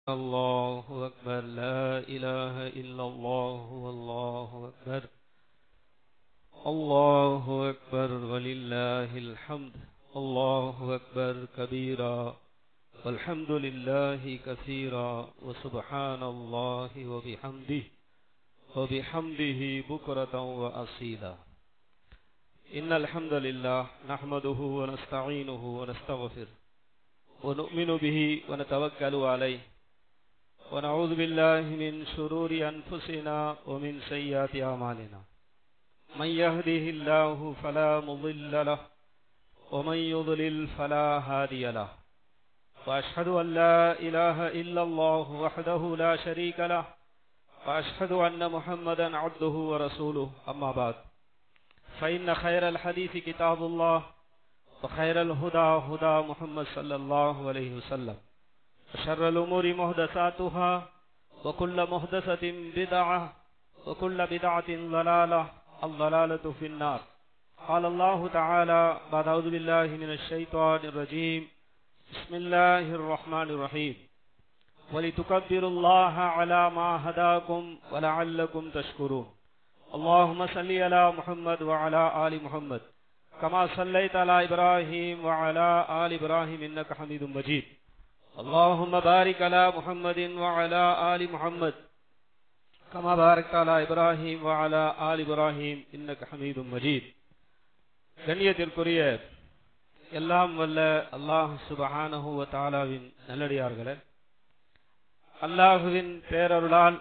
الله أكبر لا إله إلا الله والله أكبر الله أكبر ولله الحمد الله أكبر كبيرا والحمد لله كثيرا وسبحان الله وبحمده وبحمده بكرة وأصيلا إن الحمد لله نحمده ونستعينه ونستغفره ونؤمن به ونتوكل عليه ونعوذ بالله من شرور أنفسنا ومن سيئات أعمالنا من يهده الله فلا مضل له ومن يضلل فلا هادي له وأشهد أن لا إله إلا الله وحده لا شريك له وأشهد أن محمدا عبده ورسوله أما بعد فإن خير الحديث كتاب الله وخير الهدى هدى محمد صلى الله عليه وسلم وشر الأمور محدثاتها وكل محدثة بدعة وكل بدعة ضلالة الضلالة في النار قال الله تعالى بعد أعوذ بالله من الشيطان الرجيم بسم الله الرحمن الرحيم ولتكبروا الله على ما هداكم ولعلكم تشكرون اللهم صل على محمد وعلى آل محمد كما صليت على إبراهيم وعلى آل إبراهيم إنك حميد مجيد اللهم بارك على محمد وعلى آل محمد كما باركت على إبراهيم وعلى آل إبراهيم إنك حميد مجيد கண்ணியத்திற்குரிய எல்லாம் வல்ல அல்லாஹ் சுபஹானஹு வ தஆலாவின் நல்லடியார்களே அல்லாஹுவின் பேரருளால்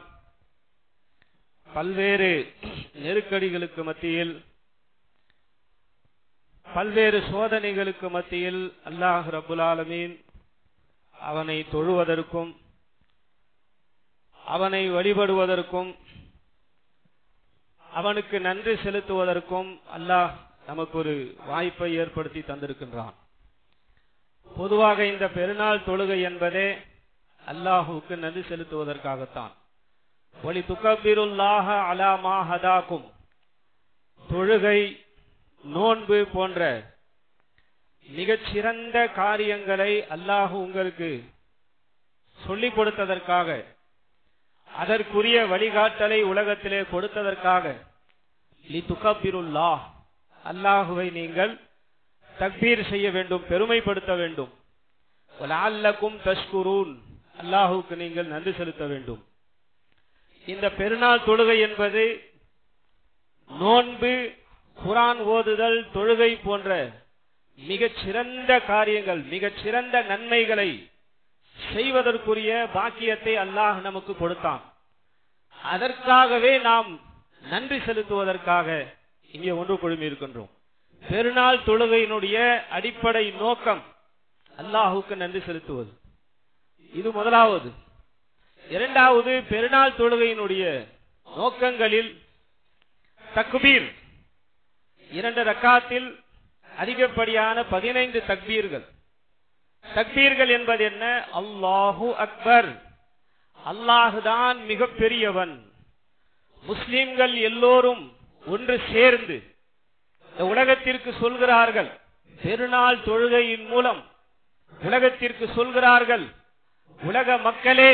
பல்வேறு நெருக்கடிகளுக்கு மத்தியில் பல்வேறு சோதனைகளுக்கு மத்தியில் அல்லாஹ் ரபுல் ஆலமீன் அவனை தொழுவதற்கும் அவனை வழிபடுவதற்கும் அவனுக்கு நன்றி செலுத்துவதற்கும் அல்லாஹ் நமக்கு ஒரு வாய்ப்பை ஏற்படுத்தி தந்திருக்கின்றான் பொதுவாக இந்த பெருநாள் தொழுகை என்பதே அல்லாஹுக்கு நன்றி செலுத்துவதற்காகத்தான் ஒளி துக்கபிருல்லாக அலாமா ஹதாக்கும் தொழுகை நோன்பு போன்ற மிகச்சிறந்த காரியங்களை அல்லாஹு உங்களுக்கு சொல்லிக் கொடுத்ததற்காக அதற்குரிய வழிகாட்டலை உலகத்திலே கொடுத்ததற்காக லி துக்கபிருல்லா அல்லாஹுவை நீங்கள் தக்பீர் செய்ய வேண்டும் பெருமைப்படுத்த வேண்டும் அல்லக்கும் தஷ்குரூன் அல்லாஹுக்கு நீங்கள் நன்றி செலுத்த வேண்டும் இந்த பெருநாள் தொழுகை என்பது நோன்பு குரான் ஓதுதல் தொழுகை போன்ற மிகச் சிறந்த காரியங்கள் மிகச் சிறந்த நன்மைகளை செய்வதற்குரிய பாக்கியத்தை அல்லாஹ் நமக்கு கொடுத்தான் அதற்காகவே நாம் நன்றி செலுத்துவதற்காக இங்கே ஒன்று குழுமி இருக்கின்றோம் பெருநாள் தொழுகையினுடைய அடிப்படை நோக்கம் அல்லாஹுக்கு நன்றி செலுத்துவது இது முதலாவது இரண்டாவது பெருநாள் தொழுகையினுடைய நோக்கங்களில் தக்பீர் இரண்டு ரக்காத்தில் அதிகப்படியான பதினைந்து தக்பீர்கள் தக்பீர்கள் என்பது என்ன அல்லாஹு அக்பர் அல்லாஹுதான் மிக பெரியவன் முஸ்லிம்கள் எல்லோரும் ஒன்று சேர்ந்து இந்த உலகத்திற்கு சொல்கிறார்கள் பெருநாள் தொழுகையின் மூலம் உலகத்திற்கு சொல்கிறார்கள் உலக மக்களே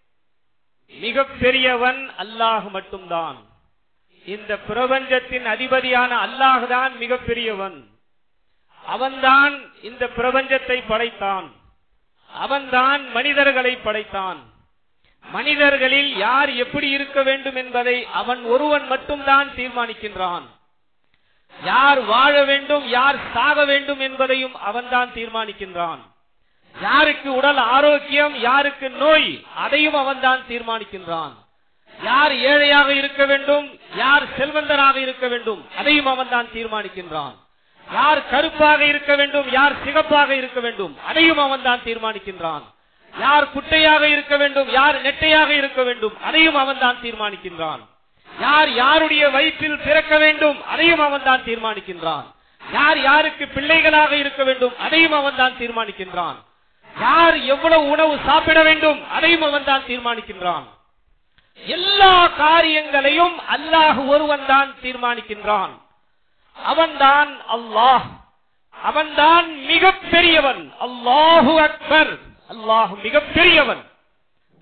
மிக பெரியவன் அல்லாஹ் மட்டும்தான் இந்த பிரபஞ்சத்தின் அதிபதியான அல்லாஹுதான் மிக பெரியவன் அவன்தான் இந்த பிரபஞ்சத்தை படைத்தான் அவன்தான் மனிதர்களை படைத்தான் மனிதர்களில் யார் எப்படி இருக்க வேண்டும் என்பதை அவன் ஒருவன் மட்டும்தான் தீர்மானிக்கின்றான் யார் வாழ வேண்டும் யார் சாக வேண்டும் என்பதையும் அவன்தான் தீர்மானிக்கின்றான் யாருக்கு உடல் ஆரோக்கியம் யாருக்கு நோய் அதையும் அவன்தான் தீர்மானிக்கின்றான் யார் ஏழையாக இருக்க வேண்டும் யார் செல்வந்தராக இருக்க வேண்டும் அதையும் அவன்தான் தீர்மானிக்கின்றான் யார் கருப்பாக இருக்க வேண்டும் யார் சிகப்பாக இருக்க வேண்டும் அதையும் அவன்தான் தீர்மானிக்கின்றான் யார் குட்டையாக இருக்க வேண்டும் யார் நெட்டையாக இருக்க வேண்டும் அதையும் அவன்தான் தீர்மானிக்கின்றான் யார் யாருடைய வயிற்றில் பிறக்க வேண்டும் அதையும் அவன்தான் தீர்மானிக்கின்றான் யார் யாருக்கு பிள்ளைகளாக இருக்க வேண்டும் அதையும் அவன்தான் தீர்மானிக்கின்றான் யார் எவ்வளவு உணவு சாப்பிட வேண்டும் அதையும் அவன்தான் தீர்மானிக்கின்றான் எல்லா காரியங்களையும் அல்லாஹ் ஒருவன் தான் தீர்மானிக்கின்றான் அவன்தான் அல்லாஹ் அவன்தான் மிக பெரியவன் அல்லாஹு அக்பர் அல்லாஹ் மிக பெரியவன்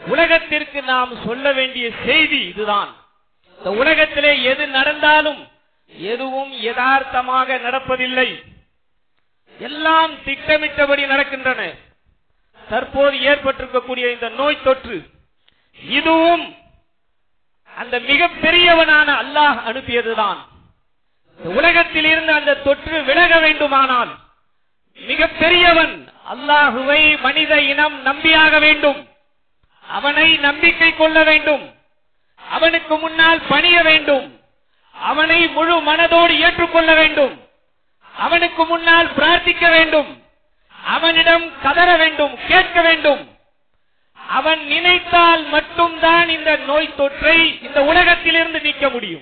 உலகத்திற்கு நாம் சொல்ல வேண்டிய செய்தி இதுதான் இந்த உலகத்திலே எது நடந்தாலும் எதுவும் யதார்த்தமாக நடப்பதில்லை எல்லாம் திட்டமிட்டபடி நடக்கின்றன தற்போது ஏற்பட்டிருக்கக்கூடிய இந்த நோய் தொற்று இதுவும் அந்த மிக பெரியவனான அல்லாஹ் அனுப்பியதுதான் இந்த உலகத்தில் இருந்து அந்த தொற்று விலக வேண்டுமானால் மிக பெரியவன் அல்லாஹுவை மனித இனம் நம்பியாக வேண்டும் அவனை நம்பிக்கை கொள்ள வேண்டும் அவனுக்கு முன்னால் பணிய வேண்டும் அவனை முழு மனதோடு ஏற்றுக்கொள்ள வேண்டும் அவனுக்கு முன்னால் பிரார்த்திக்க வேண்டும் அவனிடம் கதற வேண்டும் கேட்க வேண்டும் அவன் நினைத்தால் மட்டும்தான் இந்த நோய் தொற்றை இந்த உலகத்திலிருந்து நீக்க முடியும்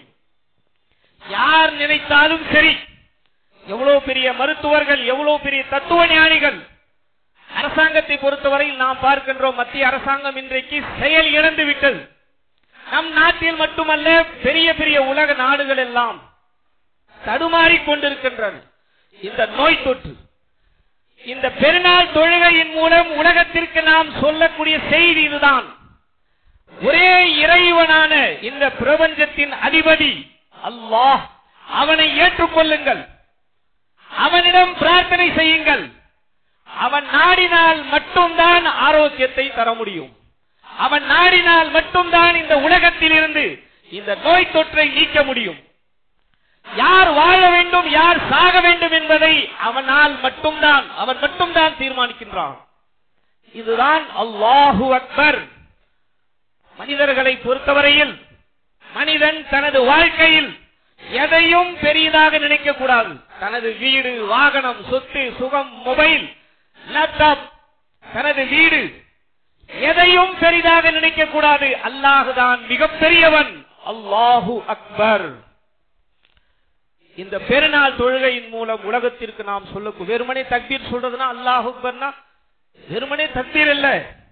யார் நினைத்தாலும் சரி எவ்வளவு பெரிய மருத்துவர்கள் எவ்வளவு பெரிய தத்துவ ஞானிகள் அரசாங்கத்தை பொறுத்தவரையில் நாம் பார்க்கின்றோம் மத்திய அரசாங்கம் இன்றைக்கு செயல் இழந்து விட்டது நம் நாட்டில் மட்டுமல்ல பெரிய பெரிய உலக நாடுகள் எல்லாம் தடுமாறிக் கொண்டிருக்கின்றன இந்த நோய் தொற்று இந்த பெருநாள் தொழுகையின் மூலம் உலகத்திற்கு நாம் சொல்லக்கூடிய செய்தி இதுதான் ஒரே இறைவனான இந்த பிரபஞ்சத்தின் அதிபதி அல்லாஹ் அவனை ஏற்றுக்கொள்ளுங்கள் அவனிடம் பிரார்த்தனை செய்யுங்கள் அவன் நாடினால் மட்டும்தான் ஆரோக்கியத்தை தர முடியும் அவன் நாடினால் மட்டும்தான் இந்த உலகத்தில் இருந்து இந்த நோய் தொற்றை நீக்க முடியும் யார் வாழ வேண்டும் யார் சாக வேண்டும் என்பதை அவனால் மட்டும்தான் அவன் மட்டும்தான் தீர்மானிக்கின்றான் இதுதான் அல்லாஹு அக்பர் மனிதர்களை பொறுத்தவரையில் மனிதன் தனது வாழ்க்கையில் எதையும் பெரியதாக நினைக்க கூடாது தனது வீடு வாகனம் சொத்து சுகம் மொபைல் லேப்டாப் தனது வீடு எதையும் பெரிதாக நினைக்க கூடாது அல்லாஹுதான் மிகப்பெரியவன் அல்லாஹு அக்பர் இந்த பெருநாள் தொழுகையின் மூலம் உலகத்திற்கு நாம் சொல்ல வெறுமனே தக்பீர் சொல்றதுன்னா அல்லாஹு அக்பர்னா வெறுமனே தக்பீர் இல்ல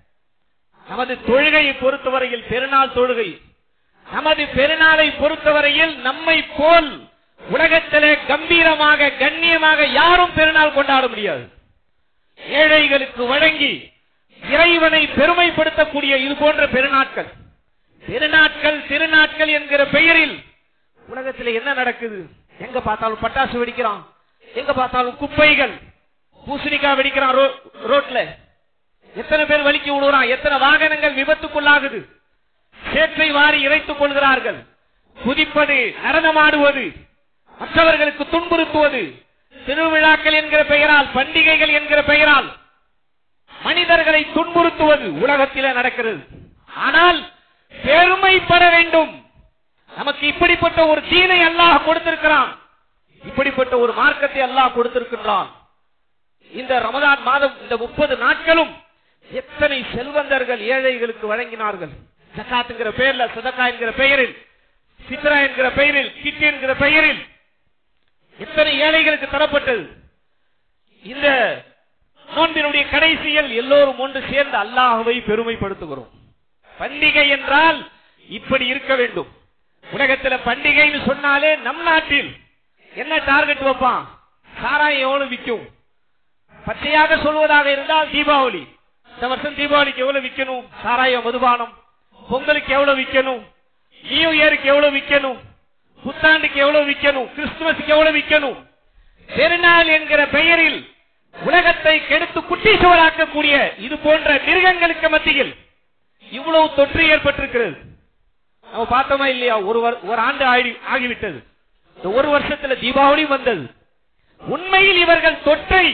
நமது தொழுகையை பொறுத்தவரையில் பெருநாள் தொழுகை நமது பெருநாளை பொறுத்தவரையில் நம்மை போல் உலகத்திலே கம்பீரமாக கண்ணியமாக யாரும் பெருநாள் கொண்டாட முடியாது ஏழைகளுக்கு வழங்கி இறைவனை பெருமைப்படுத்தக்கூடிய இது போன்ற பெருநாட்கள் பெருநாட்கள் திருநாட்கள் என்கிற பெயரில் உலகத்தில் என்ன நடக்குது எங்க பார்த்தாலும் பட்டாசு வெடிக்கிறான் எங்க பார்த்தாலும் குப்பைகள் பூசணிக்காய் வெடிக்கிறான் ரோ- ரோட்ல எத்தனை பேர் வலிக்கு விடுறான் எத்தனை வாகனங்கள் விபத்துக்குள்ளாகுது சேற்றை வாரி இறைத்துக் கொள்கிறார்கள் குதிப்பது நடனமாடுவது மற்றவர்களுக்கு துன்புறுத்துவது திருவிழாக்கள் என்கிற பெயரால் பண்டிகைகள் என்கிற பெயரால் மனிதர்களை துன்புறுத்துவது உலகத்திலே நடக்கிறது ஆனால் பெருமைப்பட வேண்டும் நமக்கு இப்படிப்பட்ட ஒரு தீனை அல்லாஹ் கொடுத்திருக்கிறான் இப்படிப்பட்ட ஒரு மார்க்கத்தை அல்லாஹ் கொடுத்திருக்கின்றான் இந்த ரமதான் மாதம் இந்த முப்பது நாட்களும் எத்தனை செல்வந்தர்கள் ஏழைகளுக்கு வழங்கினார்கள் ஜக்காத்துங்கிற பெயர்ல சதக்கா என்கிற பெயரில் சித்ரா என்கிற பெயரில் கிட் என்கிற பெயரில் எத்தனை ஏழைகளுக்கு தரப்பட்டது இந்த நோன்பினுடைய கடைசியில் எல்லோரும் ஒன்று சேர்ந்து அல்லாஹுவை பெருமைப்படுத்துகிறோம் பண்டிகை என்றால் இப்படி இருக்க வேண்டும் உலகத்துல பண்டிகைன்னு சொன்னாலே நம் நாட்டில் என்ன டார்கெட் வைப்பான் சாராயம் எவ்வளவு விற்கும் பச்சையாக சொல்வதாக இருந்தால் தீபாவளி இந்த வருஷம் தீபாவளிக்கு எவ்வளவு விற்கணும் சாராயம் மதுபானம் பொங்கலுக்கு எவ்வளவு விற்கணும் நியூ இயருக்கு எவ்வளவு விற்கணும் புத்தாண்டுக்கு எவ்வளவு விற்கணும் கிறிஸ்துமஸுக்கு எவ்வளவு விற்கணும் பெருநாள் என்கிற பெயரில் உலகத்தை கெடுத்து குட்டீசுவராக்கக்கூடிய இது போன்ற மிருகங்களுக்கு மத்தியில் இவ்வளவு தொற்று ஏற்பட்டிருக்கிறது நம்ம பார்த்தோமா இல்லையா ஒரு வர்- ஒரு ஆண்டு ஆகி- ஆகிவிட்டது இந்த ஒரு வருஷத்துல தீபாவளி வந்தது உண்மையில் இவர்கள் தொற்றை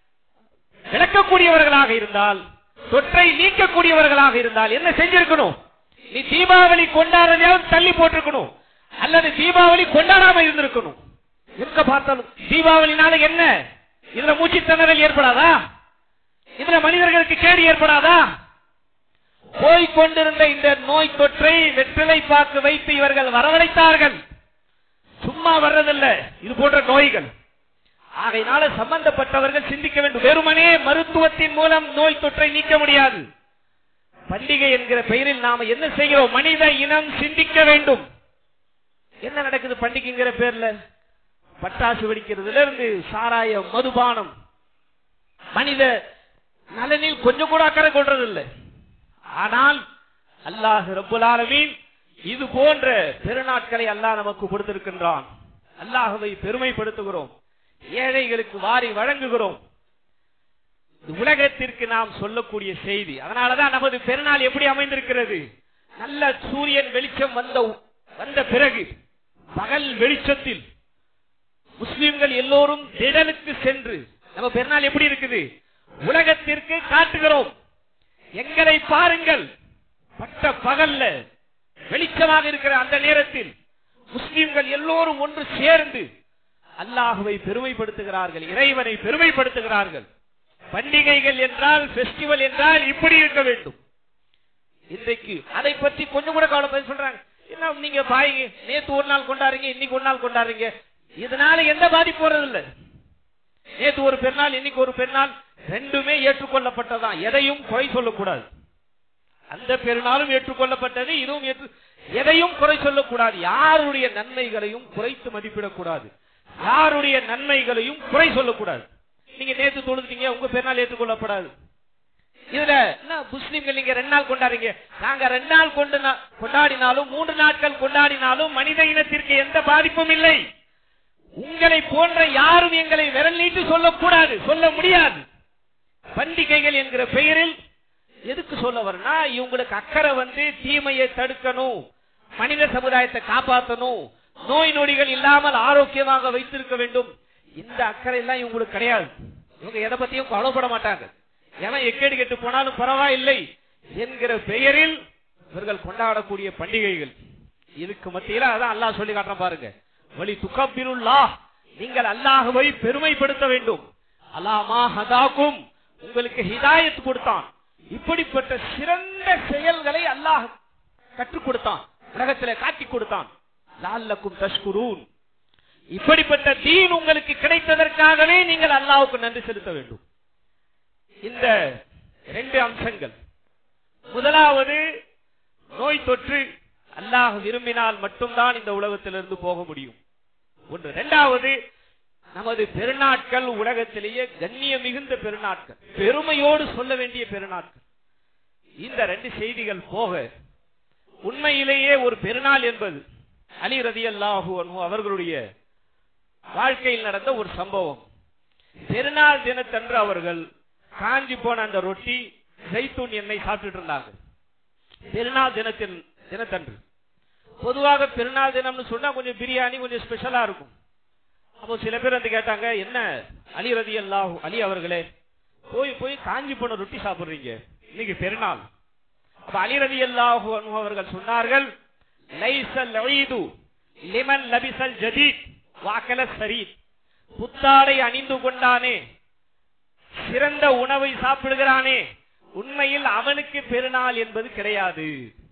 விளக்கக்கூடியவர்களாக இருந்தால் தொற்றை நீக்கக்கூடியவர்களாக இருந்தால் என்ன செஞ்சிருக்கணும் நீ தீபாவளி கொண்டாடுறதையாவது தள்ளி போட்டிருக்கணும் அல்லது தீபாவளி கொண்டாடாம இருந்திருக்கணும் எங்க பார்த்தாலும் தீபாவளினால என்ன இதுல மூச்சு திணறல் ஏற்படாதா இதுல மனிதர்களுக்கு கேடு ஏற்படாதா போய்கொண்டிருந்த இந்த நோய் தொற்றை வெற்றிலை பாக்கு வைத்து இவர்கள் வரவழைத்தார்கள் சும்மா வர்றதில்ல இது போன்ற நோய்கள் ஆகையினால சம்பந்தப்பட்டவர்கள் சிந்திக்க வேண்டும் வெறுமனே மருத்துவத்தின் மூலம் நோய் தொற்றை நீக்க முடியாது பண்டிகை என்கிற பெயரில் நாம என்ன செய்கிறோம் மனித இனம் சிந்திக்க வேண்டும் என்ன நடக்குது பண்டிகைங்கிற பேர்ல பட்டாசு வெடிக்கிறதுல இருந்து சாராயம் மதுபானம் மனித நலனில் கொஞ்சம் கூட அக்கறை கொள்றதில்லை ஆனால் அல்லாஹ் ரப்புல் ஆலமீன் இது போன்ற பெருநாட்களை அல்லாஹ் நமக்கு கொடுத்திருக்கின்றான் அல்லாஹுவை பெருமைப்படுத்துகிறோம் ஏழைகளுக்கு வாரி வழங்குகிறோம் இது உலகத்திற்கு நாம் சொல்லக்கூடிய செய்தி அதனாலதான் நமது பெருநாள் எப்படி அமைந்திருக்கிறது நல்ல சூரியன் வெளிச்சம் வந்த வந்த பிறகு பகல் வெளிச்சத்தில் முஸ்லிம்கள் எல்லோரும் திடலுக்கு சென்று நம்ம பெருநாள் எப்படி இருக்குது உலகத்திற்கு காட்டுகிறோம் எங்களை பாருங்கள் பட்ட பகல்ல வெளிச்சமாக இருக்கிற அந்த நேரத்தில் முஸ்லிம்கள் எல்லோரும் ஒன்று சேர்ந்து அல்லாஹுவை பெருமைப்படுத்துகிறார்கள் இறைவனை பெருமைப்படுத்துகிறார்கள் பண்டிகைகள் என்றால் பெஸ்டிவல் என்றால் இப்படி இருக்க வேண்டும் இன்றைக்கு அதை பற்றி கொஞ்சம் கூட கவலை சொல்றாங்க என்ன நீங்க பாருங்க நேத்து ஒரு நாள் கொண்டாடுறீங்க இன்னைக்கு ஒரு நாள் கொண்டாடுறீங்க இதனால எந்த பாதிப்பு வர்றதில்லை நேத்து ஒரு பெருநாள் இன்னைக்கு ஒரு பெருநாள் ரெண்டுமே ஏற்றுக்கொள்ளப்பட்டதான் எதையும் குறை சொல்லக்கூடாது அந்த பெருநாளும் ஏற்றுக்கொள்ளப்பட்டது இதுவும் ஏற்று எதையும் குறை சொல்லக்கூடாது யாருடைய நன்மைகளையும் குறைத்து மதிப்பிடக்கூடாது யாருடைய நன்மைகளையும் குறை சொல்லக்கூடாது நீங்க நேத்து தொழுதுட்டீங்க உங்க பெருநாள் ஏற்றுக்கொள்ளப்படாது இதுல என்ன முஸ்லிம்கள் நீங்க ரெண்டு நாள் கொண்டாடுறீங்க நாங்க ரெண்டு நாள் கொண்டு கொண்டாடினாலும் மூன்று நாட்கள் கொண்டாடினாலும் மனித இனத்திற்கு எந்த பாதிப்பும் இல்லை உங்களை போன்ற யாரும் எங்களை விரல் நீட்டு சொல்லக்கூடாது சொல்ல முடியாது பண்டிகைகள் என்கிற பெயரில் எதுக்கு சொல்ல வரனா இவங்களுக்கு அக்கறை வந்து தீமையை தடுக்கணும் மனித சமுதாயத்தை காப்பாற்றணும் நோய் நொடிகள் இல்லாமல் ஆரோக்கியமாக வைத்திருக்க வேண்டும் இந்த அக்கறை எல்லாம் இவங்களுக்கு கிடையாது இவங்க எதை பத்தியும் கவலைப்பட மாட்டாங்க ஏன்னா எக்கேடு கெட்டு போனாலும் பரவாயில்லை என்கிற பெயரில் இவர்கள் கொண்டாடக்கூடிய பண்டிகைகள் இதுக்கு மத்தியில அதான் அல்லாஹ் சொல்லி காட்டுற பாருங்க வழி துக்கப்பிருல்லா நீங்கள் அல்லாஹுவை பெருமைப்படுத்த வேண்டும் அல்லாமா ஹதாக்கும் உங்களுக்கு ஹிதாயத் கொடுத்தான் இப்படிப்பட்ட சிறந்த செயல்களை அல்லாஹ் கற்றுக் கொடுத்தான் உலகத்திலே காட்டி கொடுத்தான் லால்லக்கும் தஷ்குரூன் இப்படிப்பட்ட தீன் உங்களுக்கு கிடைத்ததற்காகவே நீங்கள் அல்லாவுக்கு நன்றி செலுத்த வேண்டும் இந்த ரெண்டு அம்சங்கள் முதலாவது நோய் தொற்று அல்லாஹ் விரும்பினால் மட்டும்தான் இந்த உலகத்திலிருந்து போக முடியும் ஒன்று இரண்டாவது நமது பெருநாட்கள் உலகத்திலேயே கண்ணிய மிகுந்த பெருநாட்கள் பெருமையோடு சொல்ல வேண்டிய பெருநாட்கள் இந்த ரெண்டு செய்திகள் போக உண்மையிலேயே ஒரு பெருநாள் என்பது அலி ரதி அல்லாஹு அவர்களுடைய வாழ்க்கையில் நடந்த ஒரு சம்பவம் பெருநாள் தினத்தன்று அவர்கள் காஞ்சி போன அந்த ரொட்டி ஜெய்தூன் எண்ணெய் சாப்பிட்டு இருந்தாங்க பெருநாள் தினத்தின் தினத்தன்று பொதுவாக பெருநாள் தினம்னு சொன்னா கொஞ்சம் பிரியாணி கொஞ்சம் ஸ்பெஷலா இருக்கும் அப்போ சில பேர் வந்து கேட்டாங்க என்ன அலி ரதி அல்லாஹு அலி அவர்களே போய் போய் காஞ்சி போன ரொட்டி சாப்பிடுறீங்க இன்னைக்கு பெருநாள் அப்ப அலி ரதி அல்லாஹு அவர்கள் சொன்னார்கள் லைசல் ஈது லிமன் லபிசல் ஜதீத் வாக்கல சரீத் புத்தாடை அணிந்து கொண்டானே சிறந்த உணவை சாப்பிடுகிறானே உண்மையில் அவனுக்கு பெருநாள் என்பது கிடையாது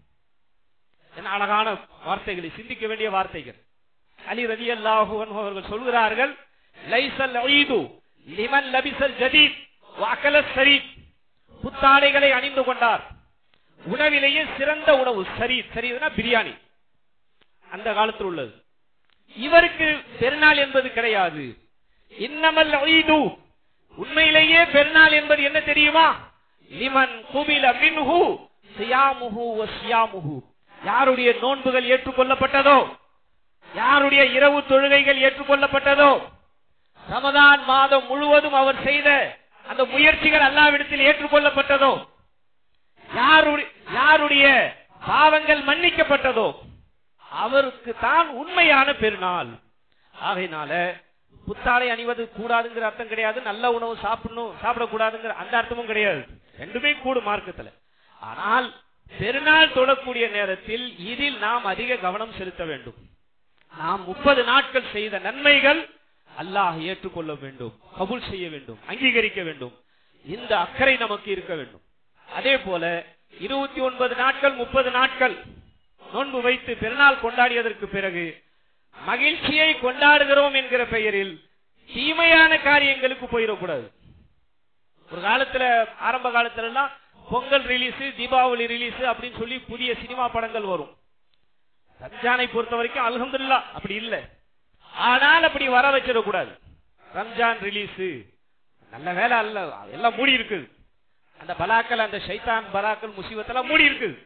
என்ன அழகான வார்த்தைகளை சிந்திக்க வேண்டிய வார்த்தைகள் அலி ரதி அல்லாஹு அவர்கள் சொல்கிறார்கள் லைசல் ஈது லிமன் லபிசல் ஜதீத் வாக்கல சரீத் புத்தாடைகளை அணிந்து கொண்டார் உணவிலேயே சிறந்த உணவு சரி சரிதுனா பிரியாணி அந்த காலத்தில் உள்ளது இவருக்கு பெருநாள் என்பது கிடையாது இன்னமல் ஈது உண்மையிலேயே பெருநாள் என்பது என்ன தெரியுமா லிமன் குபில மின்ஹு சியாமுஹு வசியாமுஹு யாருடைய நோன்புகள் ஏற்றுக்கொள்ளப்பட்டதோ யாருடைய இரவு தொழுகைகள் ஏற்றுக்கொள்ளப்பட்டதோ ரமதான் மாதம் முழுவதும் அவர் செய்த அந்த முயற்சிகள் அல்லாவிடத்தில் ஏற்றுக்கொள்ளப்பட்டதோ யாருடைய யாருடைய பாவங்கள் மன்னிக்கப்பட்டதோ அவருக்கு தான் உண்மையான பெருநாள் ஆகையினால புத்தாடை அணிவது கூடாதுங்கிற அர்த்தம் கிடையாது நல்ல உணவு சாப்பிடணும் சாப்பிடக்கூடாதுங்கிற அந்த அர்த்தமும் கிடையாது ரெண்டுமே கூடும் மார்க்கத்துல ஆனால் பெருநாள் தொடக்கூடிய நேரத்தில் இதில் நாம் அதிக கவனம் செலுத்த வேண்டும் நாம் முப்பது நாட்கள் செய்த நன்மைகள் அல்லாஹ் ஏற்றுக்கொள்ள வேண்டும் கபூல் செய்ய வேண்டும் அங்கீகரிக்க வேண்டும் இந்த அக்கறை நமக்கு இருக்க வேண்டும் அதே போல இருபத்தி ஒன்பது நாட்கள் முப்பது நாட்கள் நோன்பு வைத்து பெருநாள் கொண்டாடியதற்கு பிறகு மகிழ்ச்சியை கொண்டாடுகிறோம் என்கிற பெயரில் தீமையான காரியங்களுக்கு போயிடக்கூடாது ஒரு காலத்துல ஆரம்ப காலத்துல எல்லாம் பொங்கல் ரிலீஸ் தீபாவளி ரிலீஸ் அப்படின்னு சொல்லி புதிய சினிமா படங்கள் வரும் ரம்ஜானை பொறுத்த வரைக்கும் அல்ஹம்துல்லா அப்படி இல்லை ஆனால் அப்படி வர வச்சிடக்கூடாது ரம்ஜான் ரிலீஸ் நல்ல வேலை அல்ல எல்லாம் மூடி இருக்குது அந்த பலாக்கள் அந்த ஷைத்தான் பலாக்கள் முசீபத்தெல்லாம் மூடி இருக்குது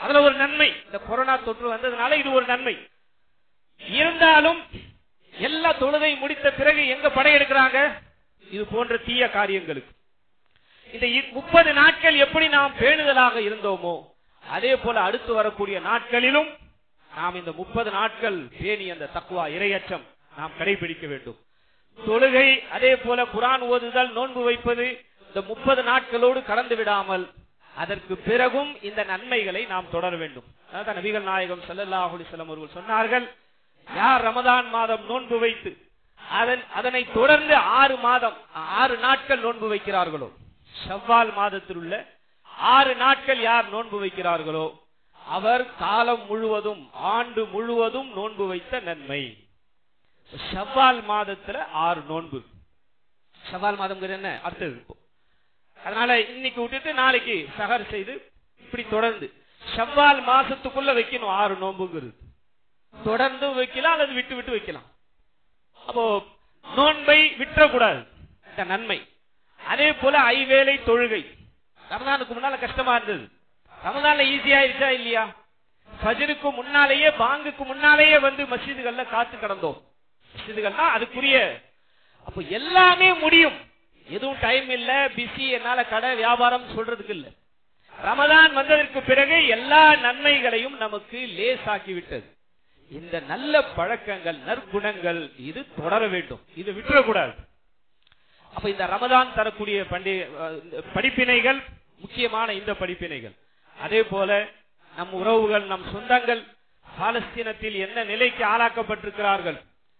அதுல ஒரு நன்மை இந்த கொரோனா தொற்று வந்ததுனால இது ஒரு நன்மை இருந்தாலும் எல்லா தொழுகை முடித்த பிறகு எங்க படையெடுக்கிறாங்க இது போன்ற தீய காரியங்களுக்கு இந்த முப்பது நாட்கள் எப்படி நாம் பேணுதலாக இருந்தோமோ அதே போல அடுத்து வரக்கூடிய நாட்களிலும் நாம் இந்த முப்பது நாட்கள் பேணி அந்த தக்குவா இரையச்சம் நாம் கடைபிடிக்க வேண்டும் தொழுகை அதே போல குரான் ஓதுதல் நோன்பு வைப்பது இந்த முப்பது நாட்களோடு கலந்து விடாமல் அதற்கு பிறகும் இந்த நன்மைகளை நாம் தொடர வேண்டும் அதான் நபிகள் நாயகம் ஸல்லல்லாஹு அலைஹி வஸல்லம் அவர்கள் சொன்னார்கள் யார் ரமதான் மாதம் நோன்பு வைத்து அதன் அதனை தொடர்ந்து ஆறு மாதம் ஆறு நாட்கள் நோன்பு வைக்கிறார்களோ ஷவ்வால் மாதத்தில் உள்ள ஆறு நாட்கள் யார் நோன்பு வைக்கிறார்களோ அவர் காலம் முழுவதும் ஆண்டு முழுவதும் நோன்பு வைத்த நன்மை ஷவ்வால் மாதத்துல ஆறு நோன்பு ஷவ்வால் மாதம் என்ன அடுத்தது இப்போ. அதனால இன்னைக்கு விட்டுட்டு நாளைக்கு சகர் செய்து இப்படி தொடர்ந்து ஷவ்வால் மாசத்துக்குள்ள வைக்கணும் ஆறு நோன்புங்கிறது தொடர்ந்து வைக்கலாம் அல்லது விட்டு விட்டு வைக்கலாம் அப்போ நோன்பை விட்டுறக்கூடாது இந்த நன்மை அதே போல ஐவேளை தொழுகை ரமதானுக்கு முன்னால கஷ்டமா இருந்தது ரமதான்ல ஈஸியா இருக்கா இல்லையா ஃபஜ்ருக்கு முன்னாலேயே பாங்குக்கு முன்னாலேயே வந்து மஸ்ஜிதுகள்ல காத்து கிடந்தோம் மஸ்ஜிதுகள்னா அதுக்குரிய அப்போ எல்லாமே முடியும் எதுவும் டைம் இல்ல பிஸி என்னால கடை வியாபாரம் சொல்றதுக்கு இல்ல ரமதான் வந்ததற்கு பிறகு எல்லா நன்மைகளையும் நமக்கு லேசாக்கி விட்டது இந்த நல்ல பழக்கங்கள் நற்குணங்கள் இது தொடர வேண்டும் இது விட்டுறக்கூடாது அப்ப இந்த ரமதான் தரக்கூடிய பண்டிகை அஹ், இந்த படிப்பினைகள் முக்கியமான இந்த படிப்பினைகள் அதே போல நம் உறவுகள் நம் சொந்தங்கள் பாலஸ்தீனத்தில் என்ன நிலைக்கு ஆளாக்கப்பட்டிருக்கிறார்கள்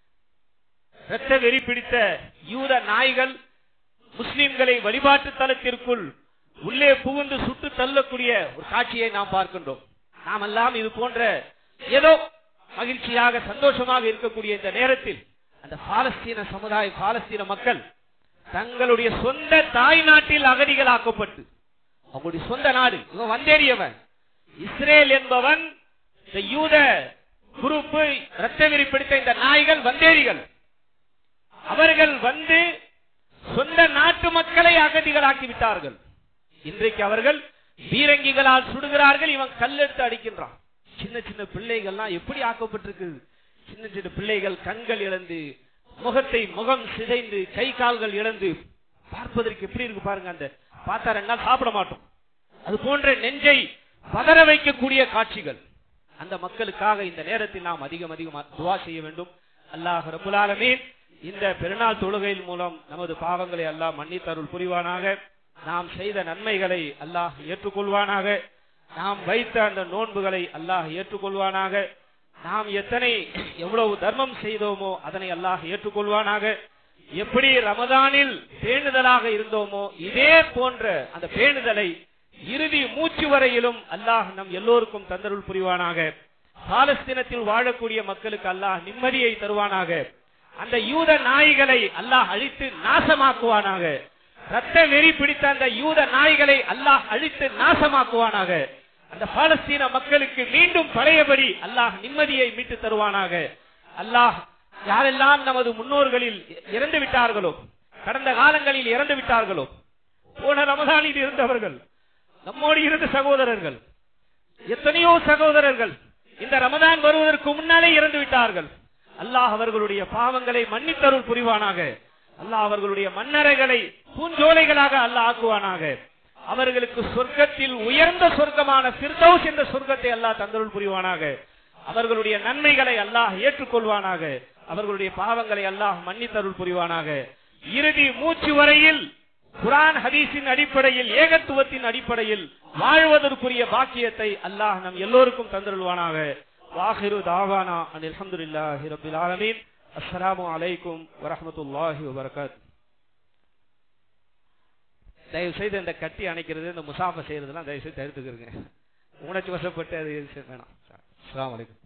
இரத்த வெறி பிடித்த யூத நாய்கள் முஸ்லிம்களை வழிபாட்டு தலத்திற்குள் உள்ளே புகுந்து சுட்டு தள்ளக்கூடிய ஒரு காட்சியை நாம் பார்க்கின்றோம் நாம் எல்லாம் இது போன்ற ஏதோ மகிழ்ச்சியாக சந்தோஷமாக இருக்கக்கூடிய இந்த நேரத்தில் அந்த பாலஸ்தீன சமுதாய பாலஸ்தீன மக்கள் தங்களுடைய சொந்த தாய் நாட்டில் அகதிகளாக்கப்பட்டு அவங்களுடைய சொந்த நாடு இவன் வந்தேறியவன் இஸ்ரேல் என்பவன் இந்த யூத குரூப்பு இரத்த வெறி பிடித்த இந்த நாய்கள் வந்தேரிகள் அவர்கள் வந்து சொந்த நாட்டு மக்களை அகதிகளாக்கி விட்டார்கள் இன்றைக்கு அவர்கள் பீரங்கிகளால் சுடுகிறார்கள் இவன் கல்லெடுத்து அடிக்கின்றான் சின்ன சின்ன பிள்ளைகள்லாம் எப்படி ஆக்கப்பட்டிருக்கு சின்ன சின்ன பிள்ளைகள் கண்கள் இழந்து முகத்தை முகம் சிதைந்து கை கால்கள் இழந்து பார்ப்பதற்கு எப்படி இருக்கு பாருங்க அந்த பார்த்தா ரெண்டு நாள் சாப்பிட மாட்டோம் அது போன்ற நெஞ்சை பதற வைக்கக்கூடிய காட்சிகள் அந்த மக்களுக்காக இந்த நேரத்தில் நாம் அதிகம் அதிகம் துவா செய்ய வேண்டும் அல்லாஹ் ரபுல் ஆலமீன் இந்த பெருநாள் தொழுகையின் மூலம் நமது பாவங்களை அல்லாஹ் மன்னித்தருள் புரிவானாக நாம் செய்த நன்மைகளை அல்லாஹ் ஏற்றுக்கொள்வானாக நாம் வைத்த அந்த நோன்புகளை அல்லாஹ் ஏற்றுக்கொள்வானாக நாம் எத்தனை எவ்வளவு தர்மம் செய்தோமோ அதனை அல்லாஹ் ஏற்றுக்கொள்வானாக எப்படி ரமதானில் பேணுதலாக இருந்தோமோ இதே போன்ற அந்த பேணுதலை இறுதி மூச்சு வரையிலும் அல்லாஹ் நம் எல்லோருக்கும் தந்தருள் புரிவானாக பாலஸ்தீனத்தில் வாழக்கூடிய மக்களுக்கு அல்லாஹ் நிம்மதியை தருவானாக அந்த யூத நாய்களை அல்லாஹ் அழித்து நாசமாக்குவானாக ரத்த வெறி பிடித்த அந்த யூத நாய்களை அல்லாஹ் அழித்து நாசமாக்குவானாக அந்த பாலஸ்தீன மக்களுக்கு மீண்டும் பழையபடி அல்லாஹ் நிம்மதியை மீட்டு தருவானாக அல்லாஹ் யாரெல்லாம் நமது முன்னோர்களில் இறந்து விட்டார்களோ கடந்த காலங்களில் இறந்து விட்டார்களோ போன ரமதானில் இருந்தவர்கள் நம்மோடு இருந்த சகோதரர்கள் எத்தனையோ சகோதரர்கள் இந்த ரமதான் வருவதற்கு முன்னாலே இறந்து விட்டார்கள் அல்லாஹ் அவர்களுடைய பாவங்களை மன்னித்தருள் புரிவானாக அல்லாஹ் அவர்களுடைய மன்னரைகளை பூஞ்சோலைகளாக அல்லாஹ் ஆக்குவானாக அவர்களுக்கு சொர்க்கத்தில் உயர்ந்த சொர்க்கமான சிர்தௌஸ் என்ற சொர்க்கத்தை அல்லாஹ் தந்தருள் புரிவானாக அவர்களுடைய நன்மைகளை அல்லாஹ் ஏற்றுக்கொள்வானாக அவர்களுடைய பாவங்களை அல்லாஹ் மன்னித்தருள் புரிவானாக இறுதி மூச்சு வரையில் குரான் ஹதீஸின் அடிப்படையில் ஏகத்துவத்தின் அடிப்படையில் வாழ்வதற்குரிய பாக்கியத்தை அல்லாஹ் நம் எல்லோருக்கும் தந்தருள்வானாக வாஹிரு தாவானா அன் அல்ஹம்துலில்லாஹி ரப்பில் ஆலமீன் அஸ்ஸலாமு அலைக்கும் வரஹ்மத்துல்லாஹி வபரகாத் தயவு செய்து இந்த கட்டி அணைக்கிறது இந்த முசாஃபை செய்யறதெல்லாம் தயவு செய்து தடுத்துக்கிறேங்க உணர்ச்சி வசப்பட்டு அது வேணாம் அஸ்ஸலாமு அலைக்கும்